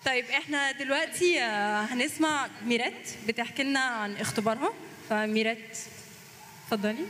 طيب احنا دلوقتي آه، هنسمع ميرات بتحكي لنا عن اختبارها فميرات اتفضلي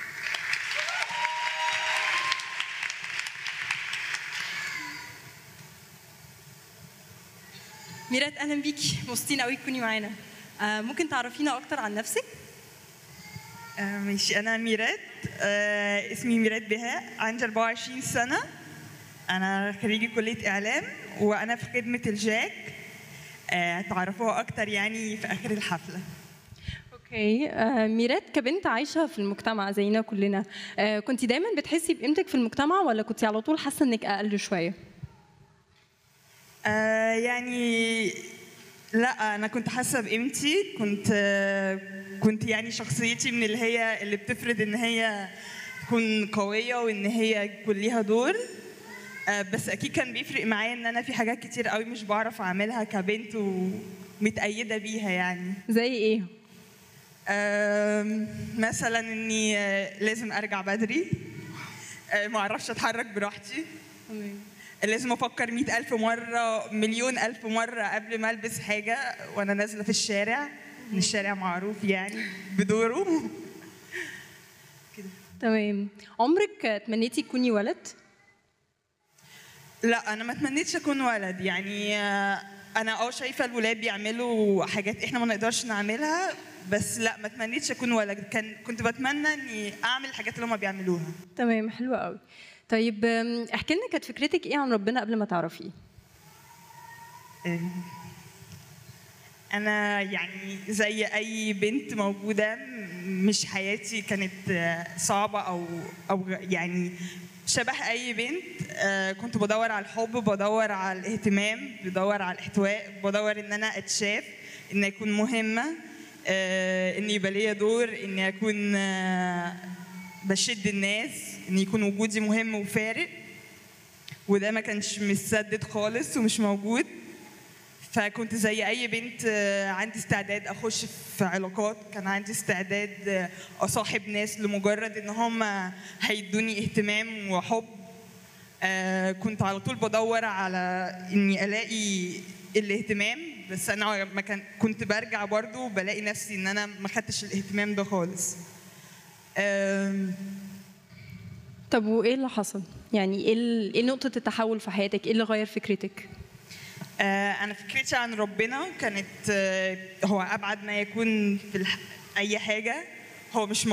ميرات اهلا بيكي مبسوطين قوي تكوني معانا آه، ممكن تعرفينا اكتر عن نفسك آه، ماشي أنا ميرات آه، اسمي ميرات بهاء عندي 24 سنة أنا خريجة كلية إعلام وأنا في خدمة الجاك آه، تعرفوها أكتر يعني في آخر الحفلة اوكي آه، ميرات كبنت عايشه في المجتمع زينا كلنا آه، كنت دايما بتحسي بقيمتك في المجتمع ولا كنت على طول حاسه انك اقل شويه آه، يعني لا أنا كنت حاسة بقيمتي كنت آه، كنت يعني شخصيتي من اللي هي اللي بتفرض إن هي تكون قوية وإن هي يكون ليها دور آه، بس اكيد كان بيفرق معايا ان انا في حاجات كتير قوي مش بعرف اعملها كبنت ومتأيدة بيها يعني زي ايه آم، مثلا اني آه، لازم ارجع بدري آه، ما اعرفش اتحرك براحتي لازم افكر مئة الف مرة مليون الف مرة قبل ما البس حاجة وانا نازلة في الشارع ان الشارع معروف يعني بدوره تمام عمرك تمنيتي تكوني ولد لا انا ما تمنيتش اكون ولد يعني آه، انا اه شايفه الولاد بيعملوا حاجات احنا ما نقدرش نعملها بس لا ما تمنيتش اكون ولد كان كنت بتمنى اني اعمل الحاجات اللي هم بيعملوها تمام حلوة قوي طيب آم، احكي لنا كانت فكرتك ايه عن ربنا قبل ما تعرفيه آه، انا يعني زي اي بنت موجوده م- مش حياتي كانت آه، صعبه او او يعني شبه اي بنت آه، كنت بدور على الحب بدور على الاهتمام بدور على الاحتواء بدور ان انا اتشاف ان اكون مهمه آه، ان يبقى ليا دور اني اكون آه، بشد الناس ان يكون وجودي مهم وفارق وده ما كانش متسدد خالص ومش موجود فكنت زي اي بنت آه، عندي استعداد اخش في علاقات كان عندي استعداد آه، اصاحب ناس لمجرد ان هم هيدوني اهتمام وحب آه، كنت على طول بدور على اني الاقي الاهتمام بس انا ما كان كنت برجع برضو بلاقي نفسي ان انا ما خدتش الاهتمام ده خالص آم، طب وايه اللي حصل يعني ايه ال- ايه نقطة التحول في حياتك ايه اللي غير فكرتك آه، أنا فكرتي عن ربنا كانت آه، هو أبعد ما يكون في الح... أي حاجة هو مش